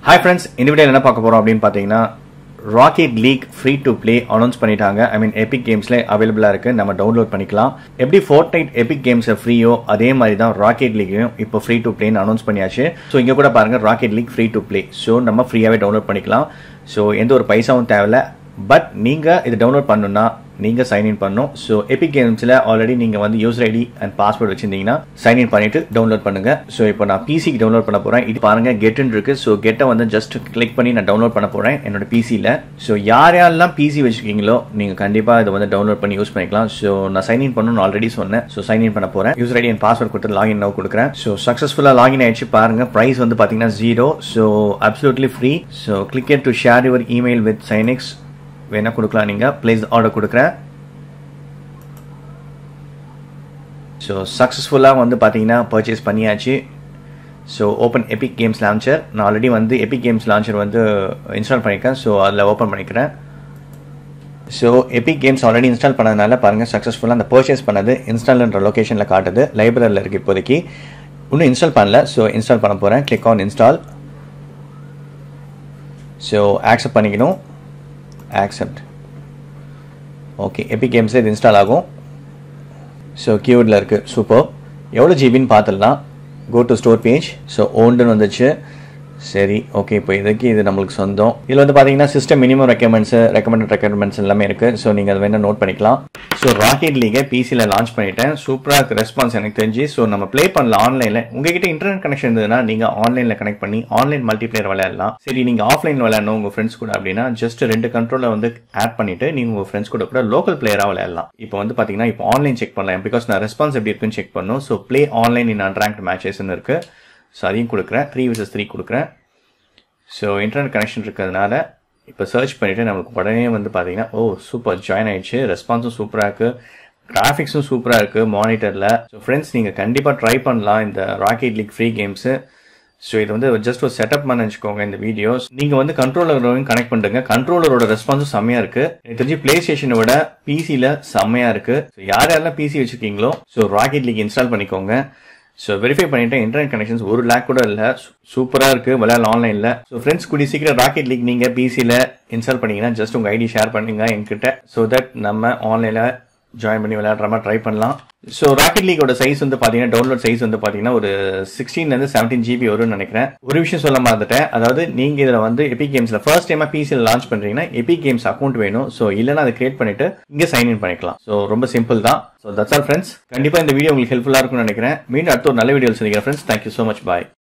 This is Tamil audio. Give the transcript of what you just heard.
ஹாய் ஃப்ரெண்ட்ஸ் இந்த வீடியோவில் என்ன பார்க்க போகிறோம் அப்படின்னு பார்த்தீங்கன்னா Rocket League free to play announce பண்ணிட்டாங்க ஐ மீன் எபிக் கேம்ஸ்ல அவைலபிளாக இருக்குது நம்ம டவுன்லோட் பண்ணிக்கலாம் எப்படி ஃபோர்ட் நைட் எபிக் கேம்ஸ் ஃப்ரீயோ அதே மாதிரி தான் ராக்கெட் லீக்கையும் இப்போ ஃப்ரீ டு ப்ளேன்னு அனௌன்ஸ் பண்ணியாச்சு ஸோ இங்கே கூட பாருங்கள் Rocket League free to play so நம்ம ஃப்ரீயாகவே டவுன்லோட் பண்ணிக்கலாம் ஸோ எந்த ஒரு பைசாவும் தேவையில்ல பட் நீங்கள் இது டவுன்லோட் பண்ணணும்னா நீங்கள் சைன்இன் பண்ணணும் ஸோ எபிக் கேம்ஸில் ஆல்ரெடி நீங்கள் வந்து யூசர் ஐடி அண்ட் பாஸ்வேர்டு வச்சிருந்தீங்கன்னா சைன்இன் பண்ணிட்டு டவுன்லோட் பண்ணுங்க ஸோ இப்போ நான் பிசிக்கு டவுன்லோட் பண்ண போகிறேன் இது பாருங்க கெட்னு இருக்கு ஸோ கெட்டை வந்து ஜஸ்ட் கிளிக் பண்ணி நான் டவுன்லோட் பண்ண போகிறேன் என்னோட பிசியில் ஸோ யார் யாரெல்லாம் பிசி வச்சிருக்கீங்களோ நீங்கள் கண்டிப்பாக இதை வந்து டவுன்லோட் பண்ணி யூஸ் பண்ணிக்கலாம் ஸோ நான் சைன்இன் பண்ணணும்னு ஆல்ரெடி சொன்னேன் ஸோ சைன்இன் பண்ண போகிறேன் யூசர் ஐடி அண்ட் பாஸ்வேர்ட் கொடுத்து லாகின் நோ கொடுக்குறேன் ஸோ சக்ஸஸ்ஃபுல்லாக லாகின் ஆயிடுச்சு பாருங்க ப்ரைஸ் வந்து பார்த்தீங்கன்னா zero so absolutely free so click to share your email with சைனிக்ஸ் வேணா கொடுக்கலாம் நீங்கள் ப்ளேஸ் ஆர்டர் கொடுக்குறேன் ஸோ சக்ஸஸ்ஃபுல்லாக வந்து பார்த்தீங்கன்னா பர்ச்சேஸ் பண்ணியாச்சு so open Epic Games launcher நான் ஆல்ரெடி வந்து எபிக் கேம்ஸ் லான்ச்சர் வந்து இன்ஸ்டால் பண்ணியிருக்கேன் ஸோ அதில் ஓப்பன் பண்ணிக்கிறேன் so Epic Games already install பண்ணதுனால பாருங்கள் சக்ஸஸ்ஃபுல்லாக அந்த பர்ச்சேஸ் பண்ணது இன்ஸ்டால்ன்ற லொக்கேஷனில் காட்டுது லைப்ரரியில் இருக்குது இப்போதைக்கு இன்னும் இன்ஸ்டால் பண்ணல ஸோ இன்ஸ்டால் பண்ண போகிறேன் click on install so accept பண்ணிக்கணும் ஆக்செப்ட் ஓகே எபிக் கேம்ஸ் இது இன்ஸ்டால் ஆகும் ஸோ கீவேர்டில் இருக்குது சூப்பர் எவ்வளோ ஜிபின்னு பார்த்துடலாம் go to store page so ஓண்டுன்னு வந்துச்சு சரி ஓகே இப்போ இதுக்கு இது நம்மளுக்கு சொந்தம் இதில் வந்து பார்த்தீங்கன்னா system minimum recommends recommended recommends எல்லாமே இருக்குது ஸோ நீங்கள் அதை வேணால் நோட் பண்ணிக்கலாம் ஸோ ராக்கெட் லீகை பிசியில் லான்ச் பண்ணிட்டேன் சூப்பராக இருக்குது ரெஸ்பான்ஸ் எனக்கு தெரிஞ்சு ஸோ நம்ம ப்ளே பண்ணலாம் ஆன்லைனில் உங்ககிட்ட இன்டர்நெட் கனெக்ஷன் இருந்ததுன்னா நீங்கள் ஆன்லைனில் கனெக்ட் பண்ணி ஆன்லைன் மல்டிப்ளேயர் விளையாடலாம் சரி நீங்கள் ஆஃப்லைன் விளையாடணும் உங்கள் ஃப்ரெண்ட்ஸ் கூட அப்படின்னா ஜஸ்ட் ரெண்டு கண்ட்ரோலில் வந்து ஆட் பண்ணிட்டு நீங்கள் உங்கள் ஃப்ரெண்ட்ஸ் கூட கூட லோக்கல் பிளேயராக விளையாடலாம் இப்போ வந்து பார்த்தீங்கன்னா இப்போ ஆன்லைன் செக் பண்ணலாம் பிகாஸ் நான் ரெஸ்பான்ஸ் எப்படி இருக்குன்னு செக் பண்ணும் so play online in unranked மேட்சஸ்ன்னு இருக்குது ஸோ அதையும் கொடுக்குறேன் த்ரீ விசஸ் த்ரீ கொடுக்குறேன் ஸோ இன்டர்நெட் கனெக்ஷன் இருக்கிறதுனால இப்போ சர்ச் பண்ணிவிட்டு நம்மளுக்கு உடனே வந்து பார்த்தீங்கன்னா ஓ சூப்பர் ஜாயின் ஆயிடுச்சு ரெஸ்பான்ஸும் சூப்பராக இருக்குது கிராஃபிக்ஸும் சூப்பராக இருக்குது மானிட்டரில் ஸோ ஃப்ரெண்ட்ஸ் நீங்கள் கண்டிப்பாக ட்ரை பண்ணலாம் இந்த Rocket League free games so இது வந்து ஜஸ்ட் ஒரு செட்டப் பண்ண வச்சுக்கோங்க இந்த வீடியோஸ் நீங்கள் வந்து கண்ட்ரோலரோடையும் கனெக்ட் பண்ணுங்க கண்ட்ரோலரோட ரெஸ்பான்ஸும் செம்மையாக இருக்குது எனக்கு தெரிஞ்சு பிளே ஸ்டேஷனை விட பிசியில் செம்மையாக இருக்குது ஸோ யார் யாரெல்லாம் பிசி வச்சுருக்கீங்களோ ஸோ ராக்கெட் லீக் இன்ஸ்டால் பண்ணிக்கோங்க ஸோ வெரிஃபை பண்ணிட்டேன் இன்டர்நெட் கனெக்ஷன்ஸ் ஒரு லேக் கூட இல்லை சூப்பராக இருக்குது விளையாடலாம் ஆன்லைனில் ஸோ ஃப்ரெண்ட்ஸ் கூடி சீக்கிரம் ராக்கெட் லீக் நீங்கள் பிசியில் இன்ஸ்டால் பண்ணீங்கன்னா ஜஸ்ட் உங்கள் ஐடி ஷேர் பண்ணுங்க என்கிட்ட ஸோ தட் நம்ம ஆன்லைனில் ஜாயின் பண்ணி விளையாடுற மாதிரி ட்ரை பண்ணலாம் ஸோ ராக்கெட் லீகோட சைஸ் வந்து பார்த்தீங்கன்னா டவுன்லோட் சைஸ் வந்து பார்த்தீங்கன்னா ஒரு சிக்ஸ்டீன்லேருந்து செவன்டீன் ஜிபி வரும்னு நினைக்கிறேன் ஒரு விஷயம் சொல்ல மறந்துட்டேன் அதாவது நீங்கள் இதில் வந்து எபிக் கேம்ஸில் ஃபர்ஸ்ட் டைமாக பிசியில் லான்ச் பண்ணுறீங்கன்னா எபிக் கேம்ஸ் அக்கௌண்ட் வேணும் ஸோ இல்லைன்னா அதை கிரியேட் பண்ணிட்டு இங்கே சைன் இன் பண்ணிக்கலாம் ஸோ ரொம்ப சிம்பிள் தான் ஸோ தட்ஸ் ஆல் ஃப்ரெண்ட்ஸ் கண்டிப்பாக இந்த வீடியோ உங்களுக்கு ஹெல்ப்ஃபுல்லாக இருக்கும்னு நினைக்கிறேன் மீண்டும் அடுத்த ஒரு நல்ல வீடியோ சந்திக்கிறேன் ஃப்ரெண்ட்ஸ் தேங்க்யூ ஸோ மச் பாய்